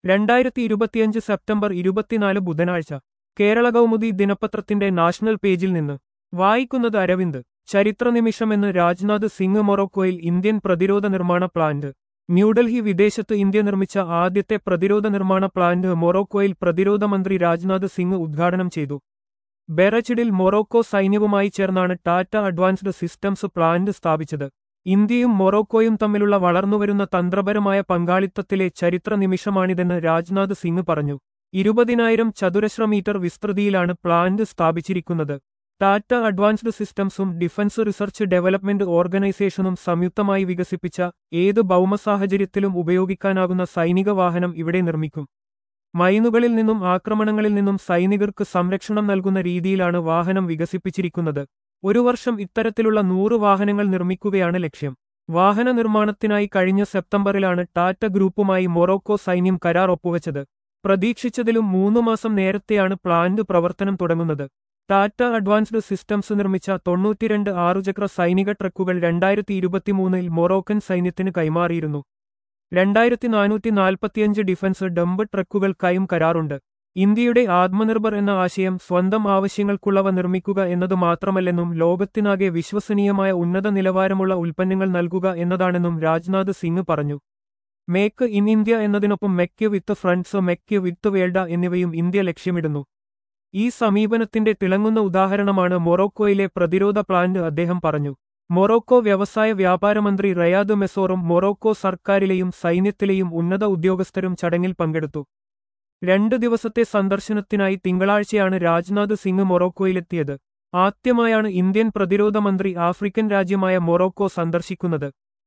രണ്ടായിരത്തി ഇരുപത്തിയഞ്ച് സെപ്റ്റംബർ ഇരുപത്തിനാല് ബുധനാഴ്ച കേരള കൗമുദി ദിനപത്രത്തിന്റെ നാഷണൽ പേജിൽ നിന്ന് വായിക്കുന്നത് അരവിന്ദ് ചരിത്രനിമിഷമെന്ന് രാജ്നാഥ് സിംഗ് മൊറോക്കോയിൽ ഇന്ത്യൻ പ്രതിരോധ നിർമ്മാണ പ്ലാന്റ് ന്യൂഡൽഹി വിദേശത്ത് ഇന്ത്യ നിർമ്മിച്ച ആദ്യത്തെ പ്രതിരോധ നിർമ്മാണ പ്ലാന്റ് മൊറോക്കോയിൽ പ്രതിരോധ മന്ത്രി രാജ്നാഥ് സിംഗ് ഉദ്ഘാടനം ചെയ്തു ബെറച്ചിഡിൽ മൊറോക്കോ സൈന്യവുമായി ചേർന്നാണ് ടാറ്റ അഡ്വാൻസ്ഡ് സിസ്റ്റംസ് പ്ലാന്റ് സ്ഥാപിച്ചത് ഇന്ത്യയും മൊറോക്കോയും തമ്മിലുള്ള വളർന്നുവരുന്ന തന്ത്രപരമായ പങ്കാളിത്തത്തിലെ ചരിത്ര നിമിഷമാണിതെന്ന് രാജ്നാഥ് സിംഗ് പറഞ്ഞു ഇരുപതിനായിരം ചതുരശ്ര മീറ്റർ വിസ്തൃതിയിലാണ് പ്ലാന്റ് സ്ഥാപിച്ചിരിക്കുന്നത് ടാറ്റ അഡ്വാൻസ്ഡ് സിസ്റ്റംസും ഡിഫൻസ് റിസർച്ച് ഡെവലപ്മെന്റ് ഓർഗനൈസേഷനും സംയുക്തമായി വികസിപ്പിച്ച ഏത് ഭൗമസാഹചര്യത്തിലും ഉപയോഗിക്കാനാകുന്ന സൈനിക വാഹനം ഇവിടെ നിർമ്മിക്കും മൈനുകളിൽ നിന്നും ആക്രമണങ്ങളിൽ നിന്നും സൈനികർക്ക് സംരക്ഷണം നൽകുന്ന രീതിയിലാണ് വാഹനം വികസിപ്പിച്ചിരിക്കുന്നത് ഒരു വർഷം ഇത്തരത്തിലുള്ള നൂറ് വാഹനങ്ങൾ നിർമ്മിക്കുകയാണ് ലക്ഷ്യം വാഹന നിർമ്മാണത്തിനായി കഴിഞ്ഞ സെപ്റ്റംബറിലാണ് ടാറ്റ ഗ്രൂപ്പുമായി മൊറോക്കോ സൈന്യം കരാർ ഒപ്പുവച്ചത് പ്രതീക്ഷിച്ചതിലും മൂന്നു മാസം നേരത്തെയാണ് പ്ലാന്റ് പ്രവർത്തനം തുടങ്ങുന്നത് ടാറ്റ അഡ്വാൻസ്ഡ് സിസ്റ്റംസ് നിർമ്മിച്ച തൊണ്ണൂറ്റിരണ്ട് ആറുചക്ര സൈനിക ട്രക്കുകൾ രണ്ടായിരത്തി ഇരുപത്തിമൂന്നിൽ മൊറോക്കൻ സൈന്യത്തിന് കൈമാറിയിരുന്നു രണ്ടായിരത്തി നാനൂറ്റി നാൽപ്പത്തിയഞ്ച് ഡിഫൻസ് ഡംബ് ട്രക്കുകൾക്കായും കരാറുണ്ട് ഇന്ത്യയുടെ ആത്മനിർഭർ എന്ന ആശയം സ്വന്തം ആവശ്യങ്ങൾക്കുള്ളവ നിർമ്മിക്കുക എന്നത് മാത്രമല്ലെന്നും ലോകത്തിനാകെ വിശ്വസനീയമായ ഉന്നത നിലവാരമുള്ള ഉൽപ്പന്നങ്ങൾ നൽകുക എന്നതാണെന്നും രാജ്നാഥ് സിംഗ് പറഞ്ഞു മേക്ക് ഇൻ ഇന്ത്യ എന്നതിനൊപ്പം make with friends make with world എന്നിവയും ഇന്ത്യ ലക്ഷ്യമിടുന്നു ഈ സമീപനത്തിന്റെ തിളങ്ങുന്ന ഉദാഹരണമാണ് മൊറോക്കോയിലെ പ്രതിരോധ പ്ലാന്റ് അദ്ദേഹം പറഞ്ഞു മൊറോക്കോ വ്യവസായ വ്യാപാര മന്ത്രി റയാദ് മെസോറും മൊറോക്കോ സർക്കാരിലെയും സൈന്യത്തിലെയും ഉന്നത ഉദ്യോഗസ്ഥരും ചടങ്ങിൽ പങ്കെടുത്തു രണ്ട് ദിവസത്തെ സന്ദർശനത്തിനായി തിങ്കളാഴ്ചയാണ് രാജ്നാഥ് സിംഗ് മൊറോക്കോയിലെത്തിയത് ആദ്യമായാണ് ഇന്ത്യൻ പ്രതിരോധ മന്ത്രി ആഫ്രിക്കൻ രാജ്യമായ മൊറോക്കോ സന്ദർശിക്കുന്നത്